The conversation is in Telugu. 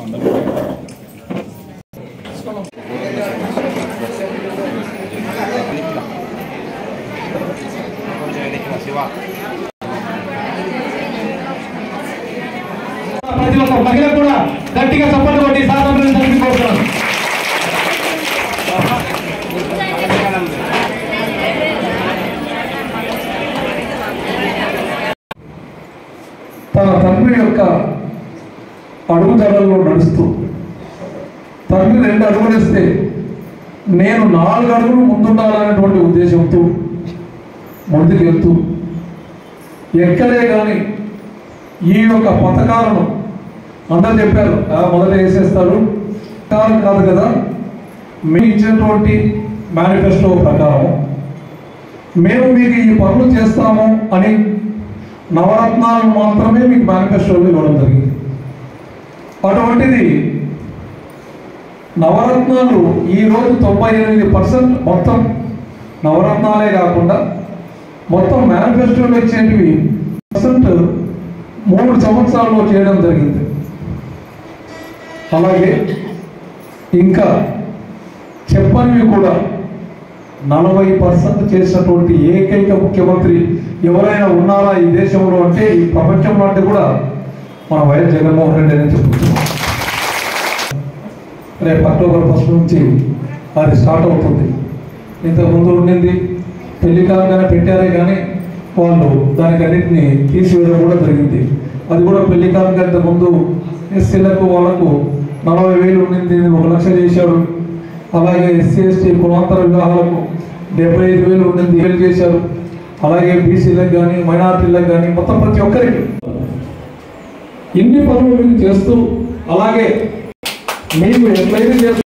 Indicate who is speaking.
Speaker 1: ప్రతి ఒక్క మహిళ కూడా గట్టిగా చప్పట్లు కొట్టి స్వాతంత్రం కోరుతున్నాను
Speaker 2: తన తండ్రి యొక్క అడుగుజాడల్లో నడుస్తూ తండ్రి రెండు అడుగులు వేస్తే నేను నాలుగు అడుగులు ముందుండాలనేటువంటి ఉద్దేశంతో ముందుకు వెళ్తూ ఎక్కడే కానీ ఈ యొక్క పథకాలను అందరు చెప్పారు "ఆ, మొదట వేసేస్తారు కాదు కాదు కదా మేము ఇచ్చినటువంటి మేనిఫెస్టో ప్రకారం మేము మీకు ఈ పనులు చేస్తాము అని నవరత్నాలు మాత్రమే మీకు మేనిఫెస్టోలో ఇవ్వడం జరిగింది అటువంటిది నవరత్నాలు ఈరోజు తొంభై ఎనిమిది పర్సెంట్ మొత్తం నవరత్నాలే కాకుండా మొత్తం మేనిఫెస్టోలో ఇచ్చేటివి పర్సెంట్ మూడు సంవత్సరాల్లో చేయడం జరిగింది అలాగే ఇంకా చెప్పనివి కూడా నలభై పర్సెంట్ చేసినటువంటి ఏకైక ముఖ్యమంత్రి ఎవరైనా ఉన్నారా ఈ దేశంలో అంటే ఈ ప్రపంచంలో అంటే కూడా మన వైఎస్ జగన్మోహన్ రెడ్డి అని చెప్పుతున్నాం రేపు అక్టోబర్ ఫస్ట్ నుంచి అది స్టార్ట్ అవుతుంది ఇంతకుముందు ఉండింది పెళ్లి కాగానే పెట్టారే కానీ వాళ్ళు దానికి అన్నింటినీ తీసివేయడం కూడా జరిగింది అది కూడా పెళ్లి కాగానే ముందు ఎస్సీలకు వాళ్ళకు నలభై వేలు ఉండింది ఒక లక్ష చేశారు అలాగే ఎస్సీ ఎస్టీ కులాంతర వివాహాలకు డెబ్బై ఐదు వేలు ఉండింది వేలు చేశారు అలాగే బీసీలకు కానీ మైనార్టీలకు కానీ మొత్తం ప్రతి ఒక్కరికి ఇన్ని పనులు మీకు చేస్తూ అలాగే మీకు ఎట్లయితే చేస్తూ